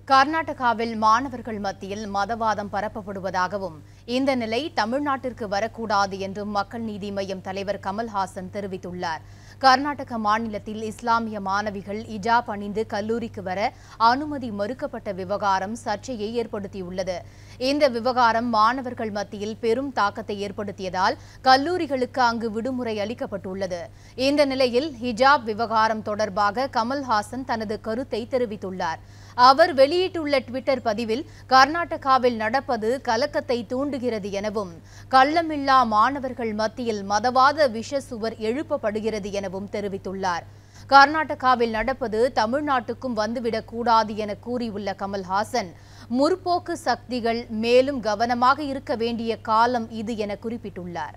கர்நாடகாவில் மாணவர்கள் மத்தியில் மதவாதம் பரப்பப்படுவதாகவும் இந்த நிலை தமிழ்நாட்டிற்கு வரக்கூடாது என்றும் மக்கள் நீதி மய்யம் தலைவர் கமல்ஹாசன் தெரிவித்துள்ளார் கர்நாடக மாநிலத்தில் இஸ்லாமிய மாணவிகள் இஜாப் அணிந்து கல்லூரிக்கு வர அனுமதி மறுக்கப்பட்ட விவகாரம் சர்ச்சையை ஏற்படுத்தியுள்ளது இந்த விவகாரம் மாணவர்கள் மத்தியில் பெரும் தாக்கத்தை ஏற்படுத்தியதால் கல்லூரிகளுக்கு அங்கு விடுமுறை அளிக்கப்பட்டுள்ளது இந்த நிலையில் ஹிஜாப் விவகாரம் தொடர்பாக கமல்ஹாசன் தனது கருத்தை தெரிவித்துள்ளார் அவர் வெளியிட்டுள்ள ட்விட்டர் பதிவில் கர்நாடகாவில் நடப்பது கலக்கத்தை தூண்டுகிறது எனவும் கள்ளமில்லா மாணவர்கள் மத்தியில் மதவாத விஷ சுவர் எழுப்பப்படுகிறது எனவும் தெரிவித்துள்ளார் கர்நாடகாவில் நடப்பது தமிழ்நாட்டுக்கும் வந்துவிடக் கூடாது என கூறியுள்ள கமல்ஹாசன் முற்போக்கு சக்திகள் மேலும் கவனமாக இருக்க வேண்டிய காலம் இது என குறிப்பிட்டுள்ளார்